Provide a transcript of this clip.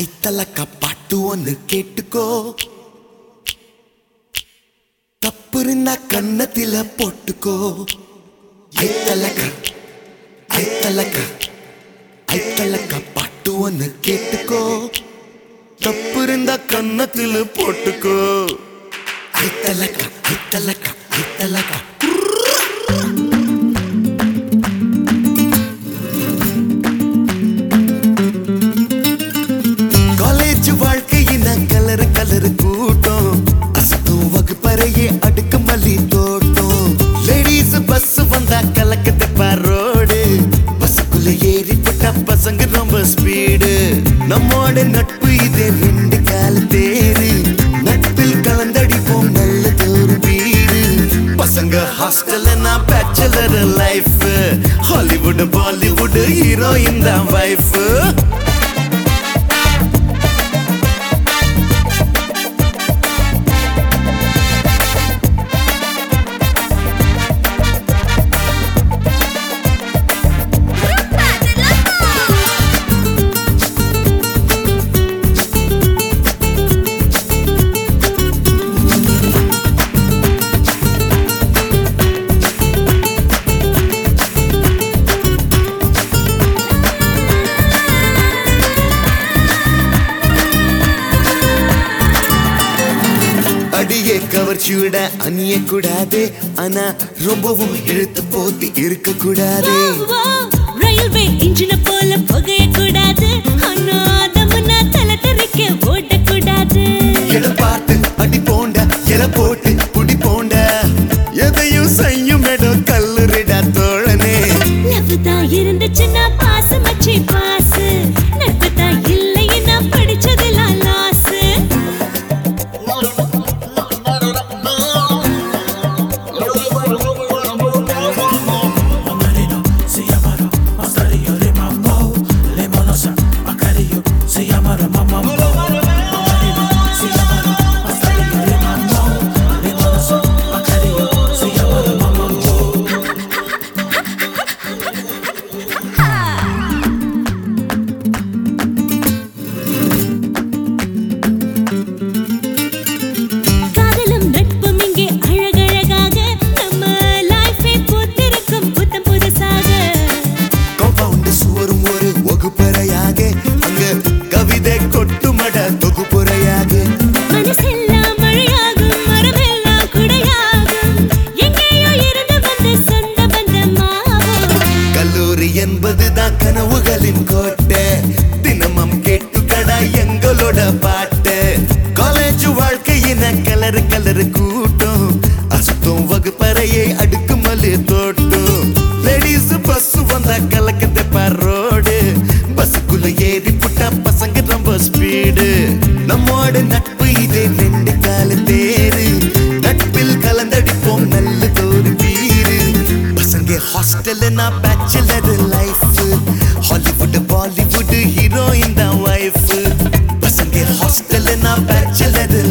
ஐத்தலக்கா பாட்டு ஒன்று கேட்டுக்கோ தப்பு இருந்தா கன்னத்தில போட்டுக்கோ ஐத்தலக்கா ஐத்தலக்கா ஐத்தலக்கா பாட்டு ஒன்று கேட்டுக்கோ தப்பு இருந்தா கன்னத்தில போட்டுக்கோ ஐத்தலக்கா ஐத்தலக்கா ஐத்தலக்கா காலேஜ் வாழ்க்கையின கலரு கலரு கூட்டம் அசத்தும் வகுப்பறையே அடுக்கு மல்லி தோட்டம் லேடிஸ் பஸ் வந்தா கலக்கத்து ரோடு பஸ்ஸுக்குள்ள ஏறி போட்டா பசங்க ரொம்ப ஸ்பீடு நம்மோட நட்பு இது ரெண்டு கால தேரு நட்பில் கலந்தடிப்போம் நல்ல ஒரு வீடு பசங்க ஹாஸ்டல் நான் bachelor life Hollywood Bollywood heroine தான் வைஃப் அடியே கவர்ச்சியோட அணிய கூடாது ஆனா ரொம்பவும் இழுத்து போத்தி இருக்க கூடாது ரயில்வே இன்ஜின போல புகைய கூடாது அநாதமுன்னா தலை தெறிக்க ஓடக்கூடாது இட பார்த்து அடி போண்ட இல போட்டு புடி போண்ட எதையும் செய்யும் இடம் கல்லுரிடா தோழனே லவ் தான் இருந்துச்சுன்னா பாசு மச்சி பாசு நட்பு தான் இல்லைன்னா படிச்சதெல்லாம் loss se llama Mastarillo de Mambo, Lemolosa, Macarillo, se llama Mambo. Macarillo, se llama Mastarillo de Mambo, Lemolosa, Macarillo, se llama Mambo. காதலும் நட்பும் இங்கே அழகழகாக நம்ம லைஃபை பூத்திருக்கும் புத்தம் புதுசாக காம்பவுண்ட் சுவரும் ஒரு வகுப்பறையாக அங்க கவிதை கொட்டுமட தொகுப்புறையாக மனசெல்லாம் மழையாகும் மரமெல்லாம் குடையாகும் எங்கேயோ இருந்து வந்த சொந்த பந்தமாகும் கல்லூரி என்பதுதான் கனவுகளின் கோட்டை தினமும் கேட்டுக்கடா எங்களோட பாட்டு காலேஜ் வாழ்க்கையின கலரு கலரு கூட்டம் அசுத்தம் வகுப்பறையை அடுக்கு மல்லி தோட்டம் லேடிஸ் பஸ் வந்தா கலக்கத்தை ரோடு பஸ்ஸுக்குள்ள ஏறி புட்டா பசங்க ரொம்ப ஸ்பீடு நம்மோட நட்பு இதே ரெண்டு கால தேரு நட்பில் கலந்தடிப்போம் நல்லதொரு வீடு பசங்க ஹாஸ்டல் நான் bachelor life Hollywood Bollywood heroine தான் வைஃப் பசங்க ஹாஸ்டல் நான் பேச்சுலர்